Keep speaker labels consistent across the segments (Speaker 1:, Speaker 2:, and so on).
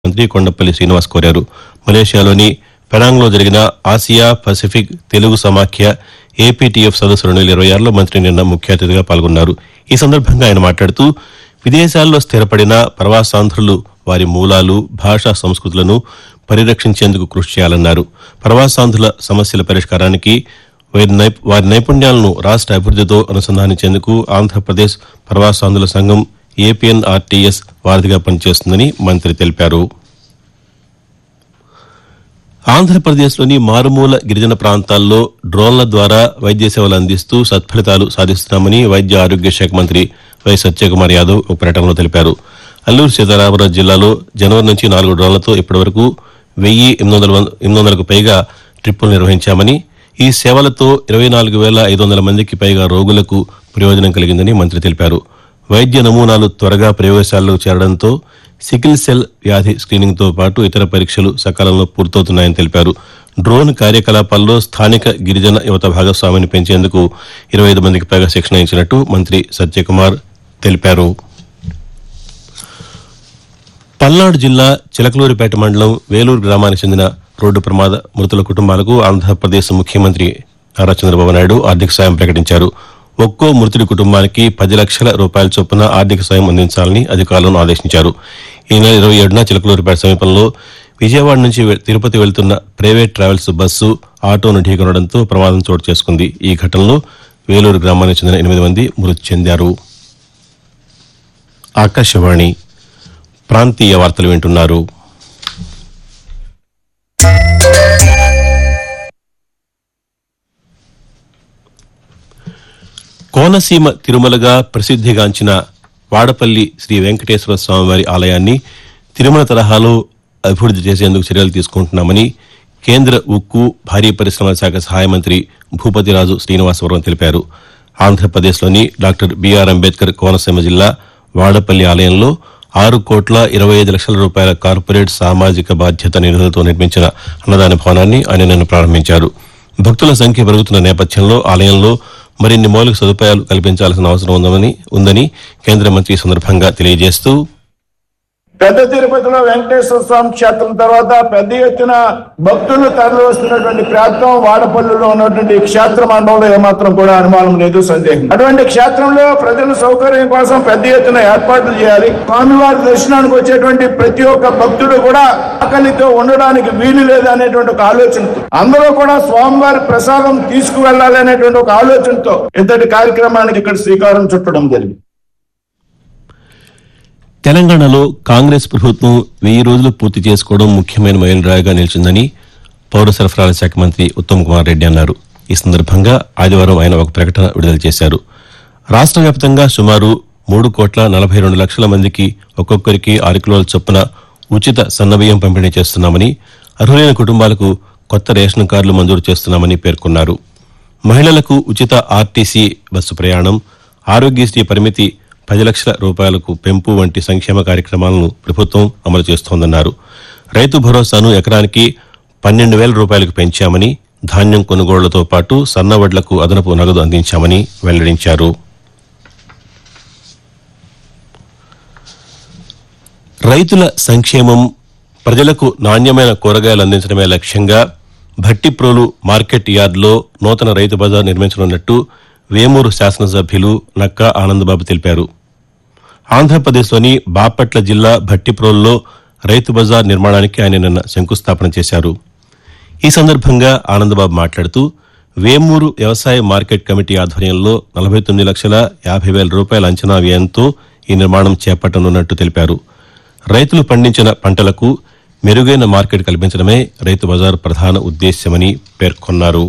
Speaker 1: మంత్రి కొండపల్లి శ్రీనివాస్ కోరారు మలేషియాలోని పెనాంగ్లో జరిగిన ఆసియా పసిఫిక్ తెలుగు సమాఖ్య ఏపీటీఎఫ్ సదస్సు రెండు వేల ఇరవై ఆరులో మంత్రి నిన్న ముఖ్య అతిథిగా పాల్గొన్నారు ఈ సందర్భంగా ఆయన మాట్లాడుతూ విదేశాల్లో స్థిరపడిన ప్రవాసాంధ్రులు వారి మూలాలు భాషా సంస్కృతులను పరిరక్షించేందుకు కృషి చేయాలన్నారు ప్రవాసాంధ్రుల సమస్యల పరిష్కారానికి వారి నైప్- వారి నైపుణ్యాలను రాష్ట్ర అభివృద్ధితో అనుసంధానించేందుకు ఆంధ్రప్రదేశ్ ప్రవాసాంధ్రుల సంఘం ఏపీఎన్ఆర్టీఎస్ వారధిగా పనిచేస్తుందని మంత్రి తెలిపారు ఆంధ్రప్రదేశ్లోని మారుమూల గిరిజన ప్రాంతాల్లో డ్రోన్ల ద్వారా వైద్య సేవలు అందిస్తూ సత్ఫలితాలు సాధిస్తున్నామని వైద్య ఆరోగ్య శాఖ మంత్రి వై సత్యకుమార్ యాదవ్ ఒక ప్రకటనలో తెలిపారు అల్లూరు సీతారామరాజు జిల్లాలో జనవరి నుంచి నాలుగు డ్రోన్లతో ఇప్పటివరకు వెయ్యి ఎనిమిది వందల వం- ఎనిమిది వందలకు పైగా ట్రిప్పులు నిర్వహించామని ఈ సేవలతో ఇరవై నాలుగు వేల ఐదు వందల మందికి పైగా రోగులకు ప్రయోజనం కలిగిందని మంత్రి తెలిపారు వైద్య నమూనాలు త్వరగా ప్రయోగశాలలో చేరడంతో సికిల్ సెల్ వ్యాధి స్క్రీనింగ్తో పాటు ఇతర పరీక్షలు సకాలంలో పూర్తవుతున్నాయని తెలిపారు డ్రోన్ కార్యకలాపాల్లో స్థానిక గిరిజన యువత భాగస్వామిని పెంచేందుకు ఇరవై ఐదు మందికి పైగా శిక్షణ ఇచ్చినట్టు మంత్రి సత్యకుమార్ తెలిపారు పల్నాడు జిల్లా చిలకలూరిపేట మండలం వేలూరు గ్రామానికి చెందిన రోడ్డు ప్రమాద మృతుల కుటుంబాలకు ఆంధ్రప్రదేశ్ ముఖ్యమంత్రి నారా చంద్రబాబు నాయుడు ఆర్థిక సాయం ప్రకటించారు ఒక్కో మృతుడి కుటుంబానికి పది లక్షల రూపాయల చొప్పున ఆర్థిక సాయం అందించాలని అధికారులను ఆదేశించారు ఈ నెల ఇరవై ఏడున చిలకలూరిపేట సమీపంలో విజయవాడ నుంచి వె- తిరుపతి వెళ్తున్న ప్రైవేట్ ట్రావెల్స్ బస్సు ఆటోను ఢీకొనడంతో ప్రమాదం చోటు చేసుకుంది ఈ ఘటనలో వేలూరు గ్రామానికి చెందిన ఎనిమిది మంది మృతి చెందారు ఆకాశవాణి ప్రాంతీయ వార్తలు వింటున్నారు కోనసీమ తిరుమలగా ప్రసిద్ధిగాంచిన వాడపల్లి శ్రీ వెంకటేశ్వర స్వామివారి ఆలయాన్ని తిరుమల తరహాలో అభివృద్ది చేసేందుకు చర్యలు తీసుకుంటున్నామని కేంద్ర ఉక్కు భారీ పరిశ్రమల శాఖ సహాయ మంత్రి భూపతిరాజు శ్రీనివాసవరం తెలిపారు ఆంధ్రప్రదేశ్లోని డాక్టర్ బీఆర్ అంబేద్కర్ కోనసీమ జిల్లా వాడపల్లి ఆలయంలో ఆరు కోట్ల ఇరవై ఐదు లక్షల రూపాయల కార్పొరేట్ సామాజిక బాధ్యత నిధులతో నిర్మించిన అన్నదాన భవనాన్ని ఆయన నిన్న ప్రారంభించారు భక్తుల సంఖ్య పెరుగుతున్న నేపథ్యంలో ఆలయంలో మరిన్ని మౌలిక సదుపాయాలు కల్పించాల్సిన అవసరం ఉందని ఉందని కేంద్ర మంత్రి ఈ సందర్భంగా తెలియజేస్తూ
Speaker 2: పెద్ద తిరుపతిలో వెంకటేశ్వర స్వామి క్షేత్రం తర్వాత పెద్ద ఎత్తున భక్తులు తరలి వస్తున్నటువంటి ప్రాంతం వాడపల్లిలో ఉన్నటువంటి క్షేత్ర మండలంలో ఏమాత్రం కూడా అనుమానం లేదు సందేహం అటువంటి క్షేత్రంలో ప్రజల సౌకర్యం కోసం పెద్ద ఎత్తున ఏర్పాట్లు చేయాలి స్వామివారి దర్శనానికి వచ్చేటువంటి ప్రతి ఒక్క భక్తుడు కూడా ఆకలితో ఉండడానికి వీలు లేదు అనేటువంటి ఒక ఆలోచనతో అందరూ కూడా స్వామివారి ప్రసాదం తీసుకువెళ్ళాలి అనేటువంటి ఒక ఆలోచనతో ఇంతటి కార్యక్రమానికి ఇక్కడ శ్రీకారం చుట్టడం జరిగింది
Speaker 1: తెలంగాణలో కాంగ్రెస్ ప్రభుత్వం వెయ్యి రోజులు పూర్తి చేసుకోవడం ముఖ్యమైన మైలురాయిగా నిలిచిందని పౌర సరఫరాల శాఖ మంత్రి ఉత్తమ్ కుమార్ రెడ్డి అన్నారు ఈ సందర్భంగా ఆదివారం ఆయన ఒక ప్రకటన విడుదల చేశారు రాష్ట్ర వ్యాప్తంగా సుమారు మూడు కోట్ల నలభై రెండు లక్షల మందికి ఒక్కొక్కరికి ఆరు కిలోల చొప్పున ఉచిత సన్నబియ్యం పంపిణీ చేస్తున్నామని అర్హులైన కుటుంబాలకు కొత్త రేషన్ కార్డులు మంజూరు చేస్తున్నామని పేర్కొన్నారు మహిళలకు ఉచిత ఆర్టీసీ బస్సు ప్రయాణం ఆరోగ్యశ్రీ పరిమితి పది లక్షల రూపాయలకు పెంపు వంటి సంక్షేమ కార్యక్రమాలను ప్రభుత్వం అమలు చేస్తోందన్నారు రైతు భరోసాను ఎకరానికి పన్నెండు వేల రూపాయలకు పెంచామని ధాన్యం కొనుగోళ్లతో పాటు సన్నవడ్లకు అదనపు నగదు అందించామని వెల్లడించారు రైతుల సంక్షేమం ప్రజలకు నాణ్యమైన కూరగాయలు అందించడమే లక్ష్యంగా భట్టిప్రోలు మార్కెట్ యార్డులో నూతన రైతు బజార్ నిర్మించనున్నట్టు వేమూరు శాసనసభ్యులు నక్కా ఆనందబాబు తెలిపారు ఆంధ్రప్రదేశ్లోని బాపట్ల జిల్లా భట్టిప్రోలులో రైతు బజార్ నిర్మాణానికి ఆయన నిన్న శంకుస్థాపన చేశారు ఈ సందర్భంగా ఆనందబాబు మాట్లాడుతూ వేమూరు వ్యవసాయ మార్కెట్ కమిటీ ఆధ్వర్యంలో నలభై తొమ్మిది లక్షల యాభై వేల రూపాయల అంచనా వ్యయంతో ఈ నిర్మాణం చేపట్టనున్నట్టు తెలిపారు రైతులు పండించిన పంటలకు మెరుగైన మార్కెట్ కల్పించడమే రైతు బజార్ ప్రధాన ఉద్దేశ్యమని పేర్కొన్నారు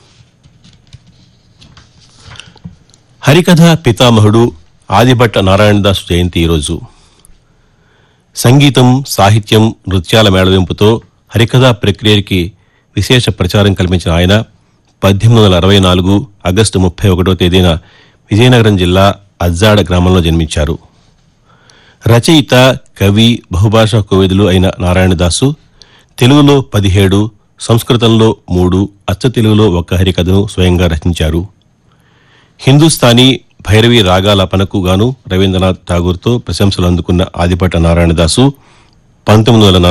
Speaker 1: హరికథ పితామహుడు ఆదిభట్ట నారాయణదాస్ జయంతి ఈరోజు సంగీతం సాహిత్యం నృత్యాల మేళవింపుతో హరికథా ప్రక్రియకి విశేష ప్రచారం కల్పించిన ఆయన పద్దెనిమిది వందల అరవై నాలుగు ఆగస్టు ముప్పై ఒకటో తేదీన విజయనగరం జిల్లా అజ్జాడ గ్రామంలో జన్మించారు రచయిత కవి బహుభాషా కోవిదులు అయిన నారాయణదాసు తెలుగులో పదిహేడు సంస్కృతంలో మూడు అచ్చ తెలుగులో ఒక హరికథను స్వయంగా రచించారు హిందుస్థానీ భైరవి రాగాలాపనకు గాను రవీంద్రనాథ్ ఠాగూర్తో ప్రశంసలు అందుకున్న ఆదిపట్ట నారాయణదాసు పంతొమ్మిది వందల